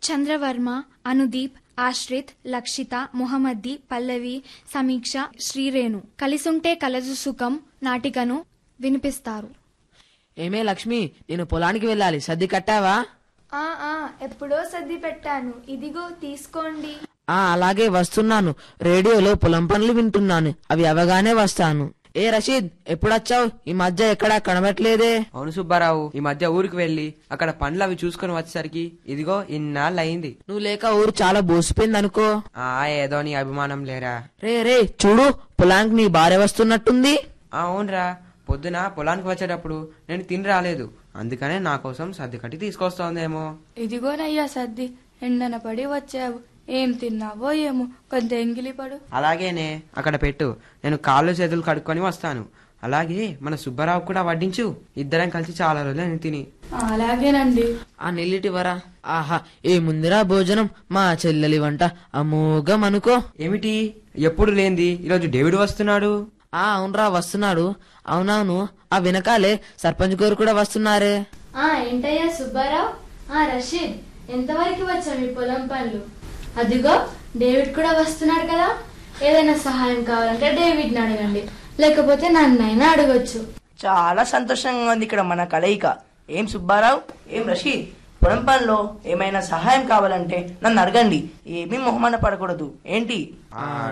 చంద్రవర్మ అనుదీప్ ఆశ్రిత్ లక్షిత మొహమ్మద్ది పల్లవి సమీక్ష శ్రీరేణు కలిసుంటే కలదు సుఖం నాటికను వినిపిస్తారు ఏమే లక్ష్మి నేను పొలానికి వెళ్ళాలి సర్ది కట్టావా ఆ ఆ ఎప్పుడో సర్ది పెట్టాను ఇదిగో తీసుకోండి ఆ అలాగే వస్తున్నాను రేడియోలో పొలం పనులు వింటున్నాను అవి అవగానే వస్తాను ఏ రషీద్ ఎప్పుడొచ్చావు ఈ మధ్య ఎక్కడా కనబట్లేదే అవును సుబ్బారావు ఈ మధ్య ఊరికి వెళ్లి అక్కడ పండ్లు అవి చూసుకుని వచ్చేసరికి ఇదిగో ఇన్నాళ్ళు అయింది నువ్వు లేక ఊరు చాలా బోసిపోయింది అనుకో ఆ ఏదో నీ అభిమానం లేరా రే రే చూడు పొలానికి నీ భార్య వస్తున్నట్టుంది ఆ, అవునరా పొద్దున పొలానికి వచ్చేటప్పుడు నేను తిని రాలేదు అందుకనే నా కోసం సర్ది కట్టి తీసుకొస్తోందేమో ఇదిగోనయ్యా సర్ది ఎండన పడి వచ్చావు ఏం తిన్నావో ఏమో కొంత ఎంగిలి పడు అలాగేనే అక్కడ పెట్టు నేను కాళ్ళు చేతులు కడుక్కొని వస్తాను అలాగే మన సుబ్బారావు కూడా వడ్డించు ఇద్దరం కలిసి చాలా రోజులు తిని అలాగేనండి ఆ నెల్లిటి వరా ఆహా ఏ ముందిరా భోజనం మా చెల్లెలి వంట అమోఘం అనుకో ఏమిటి ఎప్పుడు లేంది ఈరోజు డేవిడ్ వస్తున్నాడు ఆ అవునరా వస్తున్నాడు అవునవును ఆ వెనకాలే సర్పంచ్ గారు కూడా వస్తున్నారే ఆ ఏంటయ్యా సుబ్బారావు ఆ రషీద్ ఎంతవరకు వచ్చా మీ పొలం పనులు అదిగో డేవిడ్ కూడా వస్తున్నాడు కదా ఏదైనా సహాయం కావాలంటే డేవిడ్ని అడగండి లేకపోతే నన్నైనా అడగొచ్చు చాలా సంతోషంగా ఉంది ఇక్కడ మన కలయిక ఏం సుబ్బారావు ఏం రషీద్ పొలం పనిలో ఏమైనా సహాయం కావాలంటే నన్ను అడగండి ఏమీ మొహమాట పడకూడదు ఏంటి ఆ